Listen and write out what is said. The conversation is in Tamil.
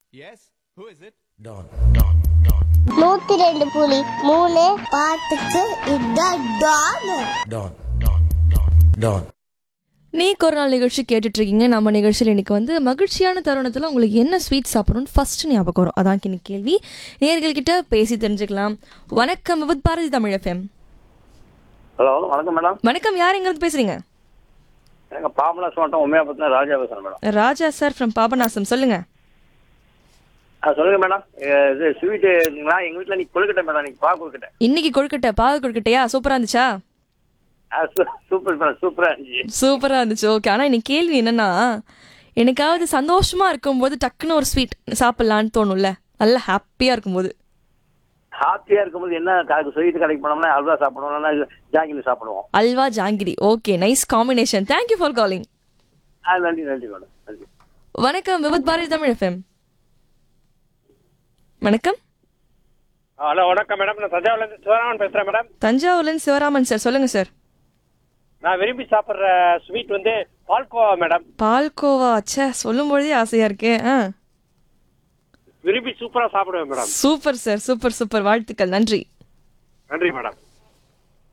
Yes? Who is it? Don. நூத்தி ரெண்டு புலி மூணு பாட்டுக்கு இதான் டான் Don. Don. நீக்கு ஒரு நாள் நிகழ்ச்சி கேட்டுட்டு இருக்கீங்க நம்ம நிகழ்ச்சியில் இன்னைக்கு வந்து மகிழ்ச்சியான தருணத்தில் உங்களுக்கு என்ன ஸ்வீட் சாப்பிடணும்னு ஃபர்ஸ்ட் ஞாபகம் வரும் அதான் இன்னைக்கு கேள்வி நேர்கள் கிட்ட பேசி தெரிஞ்சுக்கலாம் வணக்கம் with Bharathi Tamil FM hello வணக்கம் மேடம் வணக்கம் யார் எங்கிருந்து பேசுறீங்க எனக்கு பாபநாஸ் மாவட்டம் உண்மையாபத்தின ராஜா பேசுகிறேன் madam Raja sir from Papanasam சொல்லுங்க ஆ சொல்லுங்க மேடம் அஹ் இது ஸ்வீட்டு இருக்குங்களா எங்கள் வீட்டில் நீ கொழுக்கட்டை மேடம் நீ பா கொழுக்கட்டை இன்னைக்கு கொழுக்கட்டை பாகு கொழுக்கட்டையா சூப்பரா இருந்துச்சா ஆ சூ- சூப்பர் மேடம் சூப்பராக இருந்துச்சு சூப்பரா இருந்துச்சு ஓகே ஆனா இன்னைக்கு கேள்வி என்னன்னா எனக்காவது சந்தோஷமா இருக்கும்போது டக்குன்னு ஒரு ஸ்வீட் சாப்பிடலான்னு தோணும்ல நல்லா ஹாப்பியா இருக்கும்போது ஹாப்பியாக இருக்கும்போது என்ன கடைக்கு ஸ்வீட்டு கடைக்கு போனோம்னா அல்வா சாப்பிடுவோம் இல்லைன்னா ஜாங்கிரி சாப்பிடுவோம் அல்வா ஜாங்கிரி okay nice combination thank you for calling ஆ நன்றி நன்றி மேடம் நன்றி வணக்கம் விபத் பாரதி தமிழ் எஃப்எம் வணக்கம் ஹலோ வணக்கம் மேடம் நான் தஞ்சாவூர்லேருந்து சிவராமன் பேசுகிறேன் மேடம் தஞ்சாவூர்லேருந்து சிவராமன் சார் சொல்லுங்க சார் நான் விரும்பி சாப்பிட்ற ஸ்வீட் வந்து பால்கோவா மேடம் பால்கோவா ச்சே சொல்லும் பொழுதே ஆசையா இருக்கு ஆ விரும்பி சூப்பராக சாப்பிடுவேன் madam super sir super super வாழ்த்துக்கள் நன்றி நன்றி மேடம்